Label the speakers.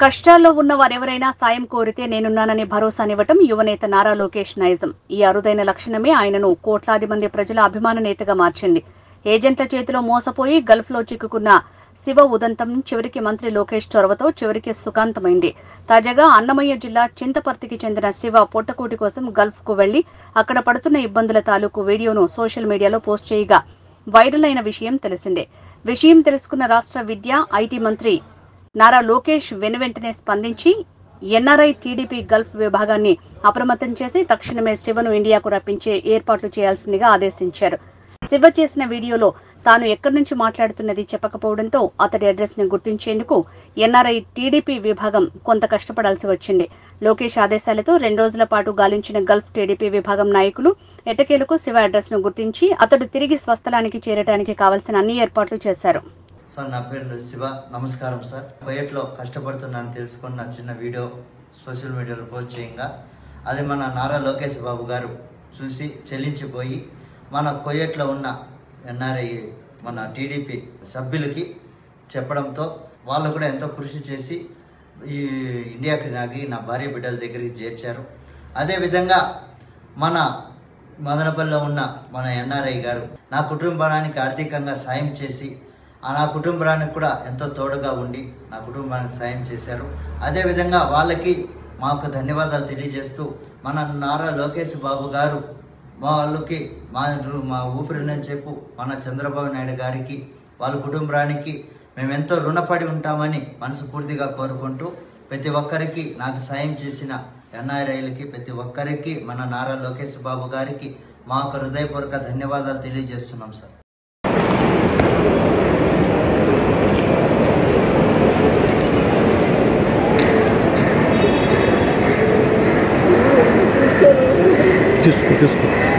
Speaker 1: కష్టాల్లో ఉన్న వారెవరైనా సాయం కోరితే నేనున్నానని భరోసానివ్వటం యువనేత నారా లోకేష్ నైజం ఈ అరుదైన లక్షణమే ఆయనను కోట్లాది మంది ప్రజల అభిమాన నేతగా మార్చింది ఏజెంట్ల చేతిలో మోసపోయి గల్ఫ్లో చిక్కుకున్న శివ ఉదంతం చివరికి మంత్రి లోకేష్ చొరవతో చివరికి సుఖాంతమైంది తాజాగా అన్నమయ్య జిల్లా చింతపర్తికి చెందిన శివ పొట్టకూటి కోసం గల్ఫ్కు వెళ్లి అక్కడ పడుతున్న ఇబ్బందుల తాలూకు వీడియోను సోషల్ మీడియాలో పోస్ట్ చేయగా వైరల్ అయిన విషయం తెలిసిందే విషయం తెలుసుకున్న రాష్ట్ర విద్య ఐటీ మంత్రి నారా లోకేష్ వెనువెంటనే స్పందించి ఎన్ఆర్ఐ టీడీపీ గల్ఫ్ విభాగాన్ని అప్రమత్తం చేసి తక్షణమే శివను ఇండియాకు రప్పించే ఏర్పాట్లు చేయాల్సిందిగా ఆదేశించారు శివ చేసిన వీడియోలో తాను ఎక్కడి నుంచి మాట్లాడుతున్నది చెప్పకపోవడంతో అతడి అడ్రస్ ను గుర్తించేందుకు ఎన్ఆర్ఐ టీడీపీ విభాగం కొంత కష్టపడాల్సి వచ్చింది లోకేష్ ఆదేశాలతో రెండు రోజుల పాటు గాలించిన గల్ఫ్ టీడీపీ విభాగం నాయకులు ఎటకేలకు శివ అడ్రస్ ను గుర్తించి అతడు తిరిగి స్వస్థలానికి చేరడానికి కావలసిన అన్ని ఏర్పాట్లు చేశారు
Speaker 2: సార్ నా పేరు శివ నమస్కారం సార్ కొయ్యట్లో కష్టపడుతున్నాను తెలుసుకుని నా చిన్న వీడియో సోషల్ మీడియాలో పోస్ట్ చేయంగా అది మన నారా లోకేష్ బాబు గారు చూసి చెల్లించిపోయి మన కొయ్యట్లో ఉన్న ఎన్ఆర్ఐ మన టీడీపీ సభ్యులకి చెప్పడంతో వాళ్ళు కూడా ఎంతో కృషి చేసి ఈ ఇండియాకి నాకి నా భార్య బిడ్డల దగ్గరికి చేర్చారు అదేవిధంగా మన మదనపల్లిలో ఉన్న మన ఎన్ఆర్ఐ గారు నా కుటుంబానికి ఆర్థికంగా సాయం చేసి ఆ నా కుటుంబానికి కూడా ఎంతో తోడుగా ఉండి నా కుటుంబానికి సాయం చేశారు అదేవిధంగా వాళ్ళకి మాకు ధన్యవాదాలు తెలియజేస్తూ మన నారా లోకేష్ బాబు గారు వాళ్ళకి మా మా ఊపిరినని చెప్పు మన చంద్రబాబు నాయుడు గారికి వాళ్ళ కుటుంబానికి మేము ఎంతో రుణపడి ఉంటామని మనస్ఫూర్తిగా కోరుకుంటూ ప్రతి ఒక్కరికి నాకు సాయం చేసిన ఎన్ఆర్ఐలకి ప్రతి ఒక్కరికి మన నారా లోకేష్ బాబు గారికి మా యొక్క హృదయపూర్వక ధన్యవాదాలు తెలియజేస్తున్నాం సార్
Speaker 3: తీసుకో తీసుకో